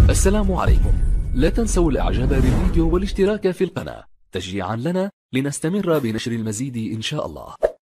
السلام عليكم لا تنسوا الاعجاب بالفيديو والاشتراك في القناة تشجيعا لنا لنستمر بنشر المزيد ان شاء الله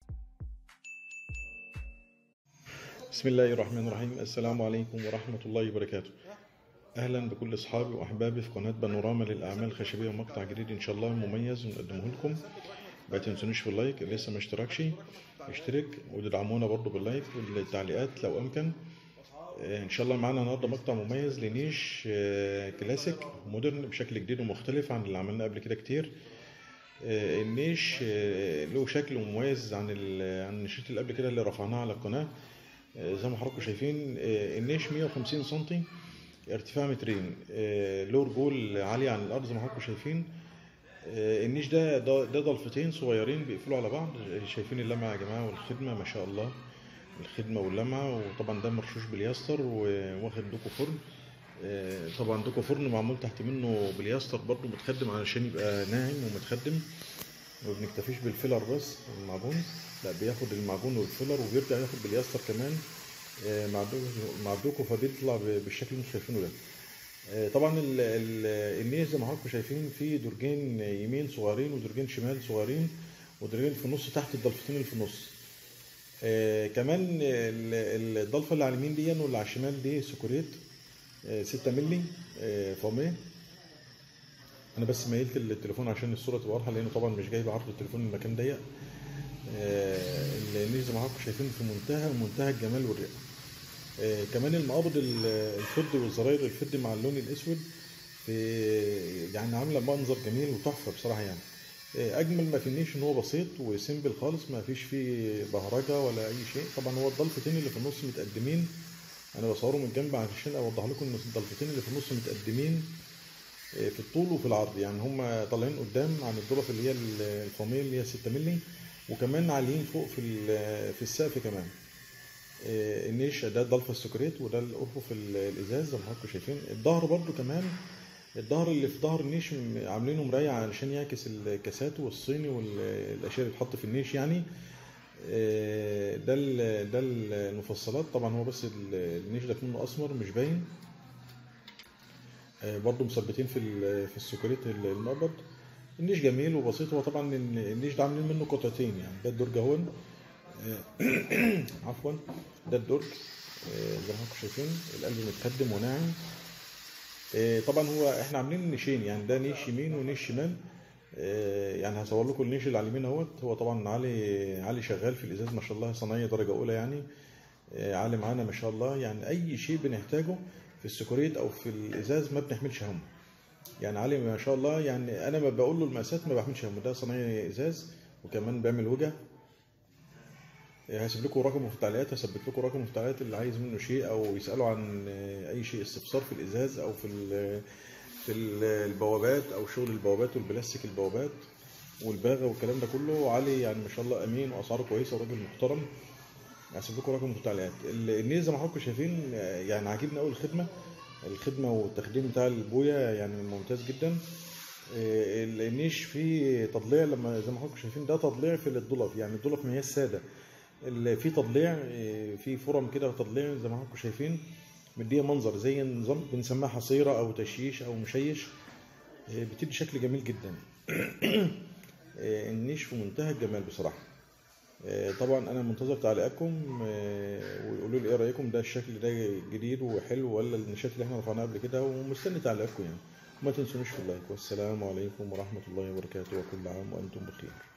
بسم الله الرحمن الرحيم السلام عليكم ورحمة الله وبركاته أهلا بكل أصحابي وأحبابي في قناة بانوراما للأعمال الخشبية ومقطع جديد إن شاء الله مميز ونقدمه لكم ما تنسونيش في اللايك اللي لسه ما اشتركش اشترك وتدعمونا برضو باللايك والتعليقات لو أمكن آه، إن شاء الله معانا النهاردة مقطع مميز لنيش آه، كلاسيك مودرن بشكل جديد ومختلف عن اللي عملناه قبل كده كتير آه، النيش آه، له شكل مميز عن ال- عن النشيط اللي قبل كده اللي رفعناه على القناة آه، زي ما حضراتكم شايفين آه، النيش 150 سنتي ارتفاع مترين آه، له رجول عالية عن الأرض زي ما حضراتكم شايفين آه، النيش ده ده ده ضلفتين صغيرين بيقفلوا على بعض آه، شايفين اللمعة يا جماعة والخدمة ما شاء الله الخدمة واللمعة وطبعا ده مرشوش بلياستر وواخد دوكو فرن آه، طبعا دوكو فرن معمول تحت منه بلياستر برضو متخدم علشان يبقى ناعم ومتخدم ما بنكتفيش بالفيلر بس المعجون لا بياخد المعجون والفيلر وبيرجع ياخد بالياستر كمان آه، مع الدوكو مع الدوكو فبيطلع ب- بالشكل اللي انتم شايفينه ده آه، طبعا ال- ال- النيز زي ما حضراتكم شايفين فيه درجين يمين صغيرين ودرجين شمال صغيرين ودرجين في النص تحت الضلفتين اللي في النص آه كمان ال- الضلفه اللي على اليمين دي واللي على الشمال دي سكوريت آه 6 مللي آه فاميه انا بس ميلت التليفون عشان الصوره تبقى واضحه لانه طبعا مش جايب عرض التليفون المكان ضيق آه النيز زي ما حضراتكم شايفين في منتهى منتهى الجمال والرقه آه كمان المقابض ال- الفض والزراير الفض مع اللون الاسود في يعني عامله منظر جميل وتحفه بصراحه يعني آه، اجمل ما في النيش ان هو بسيط وسيمبل خالص ما فيش فيه بهرجه ولا اي شيء طبعا هو الضلفتين اللي في النص متقدمين انا بصوره من جنب عشان اوضح لكم ان الضلفتين اللي في النص متقدمين آه، في الطول وفي العرض يعني هم طالعين قدام عن الضلف اللي هي الفاميه اللي هي 6 مللي وكمان عاليين فوق في ال- في السقف كمان آه، النيش ده الضلفه السكريت وده الارفف ال- الازاز زي ما حضراتكم شايفين الظهر برضو كمان الظهر اللي في ظهر النيش م- عاملينه مراية علشان يعكس الكاسات والصيني والاشياء اللي بتحط في النيش يعني آه، ده ال- ده ال- المفصلات طبعا هو بس ال- النيش ده منه اسمر مش باين آه، برضو مثبتين في ال- في السكريت ال- المقبض النيش جميل وبسيط هو طبعا ال- النيش ده عاملين منه قطعتين يعني ده الدرج اهون آه، عفوا ده الدرج آه، زي ما حضراتكم شايفين القلب متقدم وناعم آه، طبعا هو احنا عاملين نيشين يعني ده نيش يمين ونيش شمال آه، يعني هصور لكم النيش اللي على اليمين اهوت هو طبعا علي علي شغال في الازاز ما شاء الله صنايعي درجه اولى يعني آه، علي معانا ما شاء الله يعني اي شيء بنحتاجه في السكوريت او في الازاز ما بنحملش همه يعني علي ما شاء الله يعني انا ما بقول له المقاسات ما بحملش همه ده صنايعي ازاز وكمان بيعمل وجه هسيب لكم رقمه في التعليقات هثبت لكم رقمه في التعليقات اللي عايز منه شيء او يسالوا عن اي شيء استفسار في الازاز او في ال- في ال- البوابات او شغل البوابات والبلاستيك البوابات والباغه والكلام ده كله علي يعني ما شاء الله امين واسعاره كويسه وراجل محترم هسيب لكم رقمه في التعليقات ال- النيل زي ما حضراتكم شايفين يعني عاجبني قوي الخدمه الخدمه والتخديم بتاع البويه يعني ممتاز جدا آه، النيش فيه تضليع لما زي ما حضراتكم شايفين ده تضليع في الضلف يعني الضلف ما هي الساده اللي فيه تضليع آه، فيه فرم كده تضليع زي ما حضراتكم شايفين مديه منظر زي نظام بنسميها حصيره او تشييش او مشيش آه، بتدي شكل جميل جدا آه، النيش في منتهى الجمال بصراحه آه، طبعا انا منتظر تعليقاتكم آه، ويقولوا لي ايه رايكم ده الشكل ده جديد وحلو ولا النشاط اللي احنا رفعناه قبل كده ومستني تعليقاتكم يعني وما تنسونيش في اللايك والسلام عليكم ورحمه الله وبركاته وكل عام وانتم بخير